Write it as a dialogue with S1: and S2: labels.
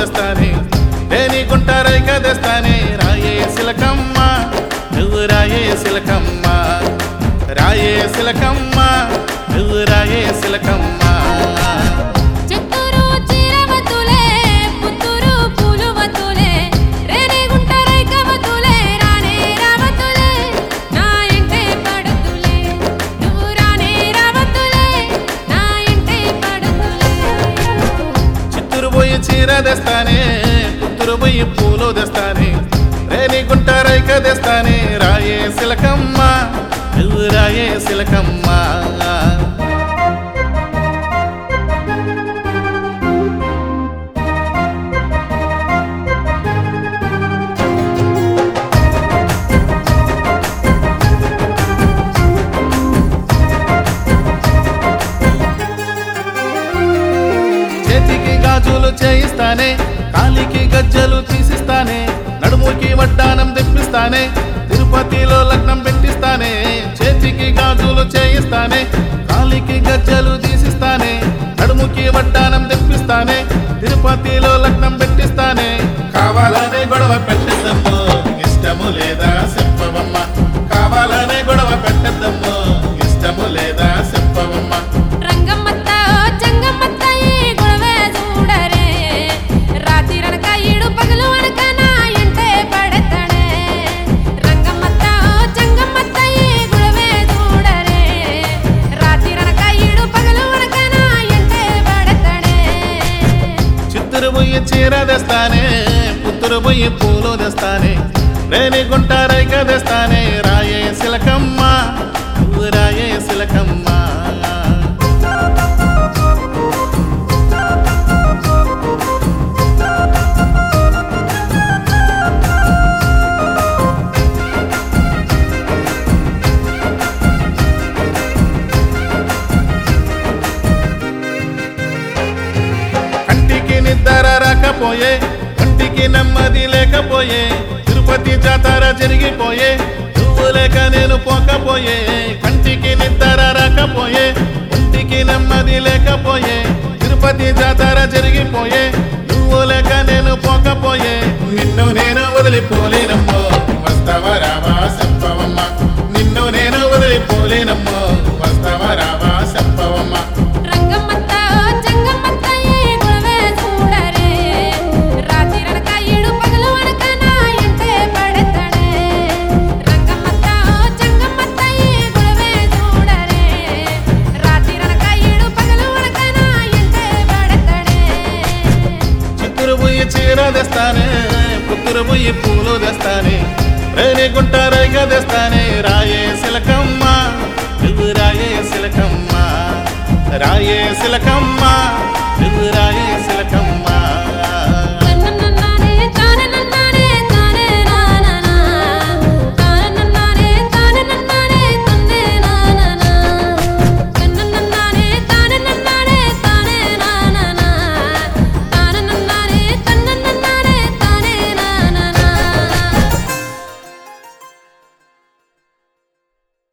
S1: తెస్తానే లేని గుంట రైక తెస్తానే రాయే సిలకమ్మ నువ్వు రాయే సిలకమ్మ రాయే సిలకమ్మ నువ్వు రాయే సిలకమ్మ
S2: చిత్తూరు చీరవతులే పుత్తూరు పూలువతులే రేణిగుంట రైకవతులే రానే రావతులే నా ఇంటే పడుతులే నువ్వు రానే రావతులే నా ఇంటే పడుతులే
S1: చిత్తూరు పోయి చీర తెస్తానే పుత్తూరు పోయి పూలు తెస్తానే రేని గుంట రైక తెస్తానే రాయే సిలకమ్మ నువ్వు రాయే సిలకమ్మ చేతికి గాజులు చేయిస్తానే కాలికి గజ్జలు తీసిస్తానే నడుముకి వడ్డానం తెప్పిస్తానే తిరుపతిలో లగ్నం పెట్టిస్తానే చేతికి గాజులు చేయిస్తానే కాలికి గజ్జలు తీసిస్తానే నడుముకి వడ్డానం తెప్పిస్తానే తిరుపతిలో లగ్నం పెట్టిస్తానే కావాలనే గొడవ పెట్టద్దమ్మో ఇష్టము లేదా చెప్పవమ్మ కావాలనే గొడవ పెట్టద్దమ్మో ఇష్టము లేదా చెప్పవమ్మ
S2: రంగమ్మత్త ఓ జంగమ్మత్త ఈ గొడవే చూడరే రాత్రి రనక ఈడు పగలు అనక నా ఇంటే పడతాడే రంగమ్మత్త ఓ జంగమ్మత్త ఈ గొడవే చూడరే రాత్రి రనక ఈడు పగలు అనక నా ఇంటే పడతాడే
S1: చిత్తూరు పోయి చీర తెస్తానే పుత్తూరు పోయి పూలు తెస్తానే రేణి గుంట రైక తెస్తానే రాయే సిలకమ్మ నువ్వు రాయే సిలకమ్మ కంటికి నిద్ర రాకపోయే కంటికి నెమ్మది లేకపోయే తిరుపతి జాతర జరిగిపోయే నువ్వు లేక నేను పోకపోయే కంటికి నిద్ర రాకపోయే ఒంటికి నెమ్మది లేకపోయే తిరుపతి జాతర జరిగిపోయే నువ్వు లేక నేను పోకపోయే నిన్ను నేను వదిలిపోలేనమ్మో వస్తావా రావా చెప్పవమ్మ నిన్ను నేను వదిలిపోలేనమ్మో వస్తావా రావా చెప్పవమ్మ
S2: రంగమ్మత్త ఓ జంగమ్మత్త ఈ గొడవే చూడరే రాత్రి రనక ఈడు పగలు అనక నా ఇంటే పడతాడే రంగమ్మత్త ఓ జంగమ్మత్త ఈ గొడవే చూడరే రాత్రి రనక ఈడు పగలు అనక నా ఇంటే పడతాడే
S1: చిత్తూరు పోయి చీర తెస్తానే పుత్తూరు పోయి పూలు తెస్తానే రేణి గుంట రైగ తెస్తానే రాయే సిలకమ్మ నువ్వు రాయే సిలకమ్మ రాయే సిలకమ్మ నువ్వు రాయే